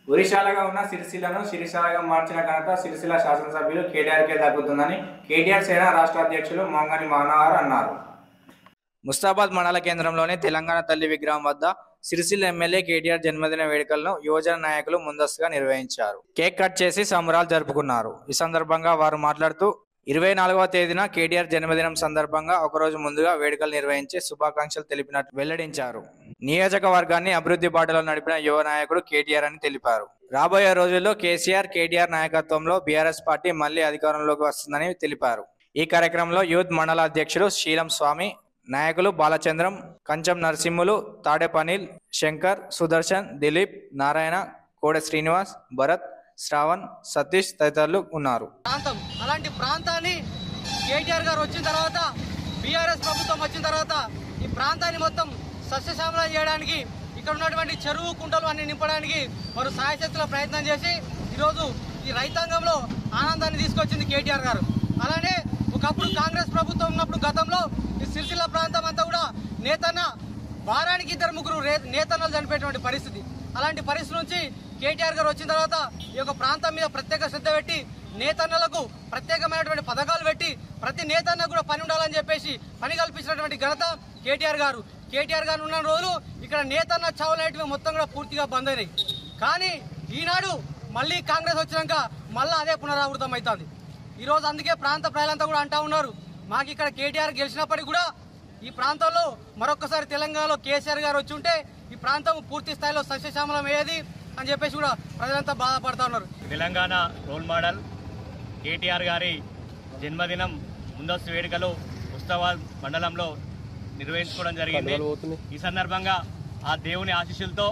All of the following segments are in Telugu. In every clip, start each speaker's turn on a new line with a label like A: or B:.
A: ఒరిశాలగా ఉన్న సిరిసిల్లను సిరిసిల్లగా మార్చిన ఘనత సిరిసిల్ల శాసనసభ్యులు కేటీఆర్కే దక్కుతుందని కేటీఆర్ సేన రాష్ట్ర అధ్యక్షులు మొంగని మానవార్ అన్నారు ముస్తాబాద్ మండల కేంద్రంలోని తెలంగాణ తల్లి విగ్రహం వద్ద సిరిసిల్ల ఎమ్మెల్యే కేటీఆర్ జన్మదిన వేడుకలను యువజన నాయకులు ముందస్తుగా నిర్వహించారు కేక్ కట్ చేసి సంబరాలు జరుపుకున్నారు ఈ సందర్భంగా వారు మాట్లాడుతూ ఇరవై నాలుగవ తేదీన కేటీఆర్ జన్మదినం సందర్భంగా ఒకరోజు ముందుగా వేడుకలు నిర్వహించి శుభాకాంక్షలు తెలిపినట్టు వెల్లడించారు నియోజకవర్గాన్ని అభివృద్ధి బాటలో నడిపిన యువ నాయకుడు కేటీఆర్ అని తెలిపారు రాబోయే రోజుల్లో కేసీఆర్ కేటీఆర్ నాయకత్వంలో బీఆర్ఎస్ పార్టీ మళ్లీ అధికారంలోకి వస్తుందని తెలిపారు ఈ కార్యక్రమంలో యూత్ మండల అధ్యక్షుడు శ్రీలం స్వామి నాయకులు బాలచంద్రం కంచం నరసింహులు తాడేపనిల్ శంకర్ సుదర్శన్ దిలీప్ నారాయణ కోడె శ్రీనివాస్ భరత్ శ్రావణ్ సతీష్ తదితరులు ఉన్నారు
B: ప్రాంతం అలాంటి ప్రాంతాన్ని కేటీఆర్ గారు వచ్చిన తర్వాత బీఆర్ఎస్ ప్రభుత్వం వచ్చిన తర్వాత ఈ ప్రాంతాన్ని మొత్తం సస్యశ్యామలం చేయడానికి ఇక్కడ ఉన్నటువంటి చెరువు కుంటలు అన్ని నింపడానికి వారు సాయశక్తుల ప్రయత్నం చేసి ఈరోజు ఈ రైతాంగంలో ఆనందాన్ని తీసుకొచ్చింది కేటీఆర్ గారు అలానే ఒకప్పుడు కాంగ్రెస్ ప్రభుత్వం ఉన్నప్పుడు గతంలో ఈ సిరిసిల్ల ప్రాంతం అంతా కూడా నేతన్న వారానికి ఇద్దరు ముగ్గురు రే- నేతన్నలు చనిపోయేటువంటి పరిస్థితి అలాంటి పరిస్థితి నుంచి కేటీఆర్ గారు వచ్చిన తర్వాత ఈ యొక్క ప్రాంతం మీద ప్రత్యేక శ్రద్ధ పెట్టి నేతన్నలకు ప్రత్యేకమైనటువంటి పథకాలు పెట్టి ప్రతి నేతన్న కూడా పని ఉండాలని చెప్పేసి పని కల్పించినటువంటి ఘనత కేటీఆర్ గారు కేటీఆర్ గారు ఉన్న రోజులు ఇక్కడ నేతన్న చావులనేటివి మొత్తం కూడా పూర్తిగా బంద్ అయినాయి కానీ ఈనాడు మళ్ళీ కాంగ్రెస్ వచ్చినాక మళ్ళీ అదే పునరావృతం అవుతుంది ఈ రోజు అందుకే ప్రాంత ప్రజలంతా కూడా అంటా ఉన్నారు మాకు ఇక్కడ కేటీఆర్ గెలిచినప్పటికీ కూడా ఈ ప్రాంతంలో మరొకసారి తెలంగాణలో కేసీఆర్ గారు వచ్చి ఉంటే ఈ ప్రాంతం పూర్తి స్థాయిలో సస్యశ్యామలం అయ్యేది అని చెప్పేసి కూడా ప్రజలంతా బాధపడతా ఉన్నారు
C: తెలంగాణ రోల్ మోడల్ కేటీఆర్ గారి జన్మదినం ముందస్తు వేడుకలు ముస్తాబాద్ మండలంలో నిర్వహించుకోవడం జరిగింది ఈ సందర్భంగా ఆ దేవుని ఆశీస్సులతో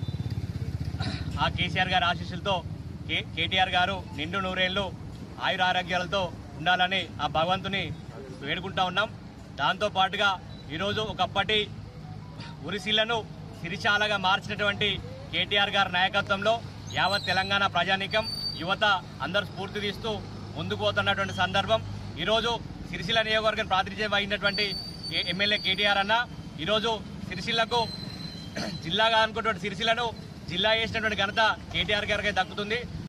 C: ఆ కేసీఆర్ గారి ఆశీస్సులతో కే కేటీఆర్ గారు నిండు నూరేళ్లు ఆయుర ఆరోగ్యాలతో ఉండాలని ఆ భగవంతుని వేడుకుంటా ఉన్నాం దాంతో పాటుగా ఈరోజు ఒకప్పటి ఉరిశీలను సిరిశాలగా మార్చినటువంటి కేటీఆర్ గారి నాయకత్వంలో యావత్ తెలంగాణ ప్రజానీకం యువత అందరూ స్ఫూర్తి తీస్తూ ముందుకు పోతున్నటువంటి సందర్భం ఈరోజు సిరిసిల్ల నియోజకవర్గం ప్రాతినిధ్యం వహించినటువంటి ఏ- ఎమ్మెల్యే కేటీఆర్ అన్న ఈరోజు సిరిసిల్లకు జిల్లాగా అనుకున్నటువంటి సిరిసిల్లను జిల్లా చేసినటువంటి ఘనత కేటీఆర్ గారికి దక్కుతుంది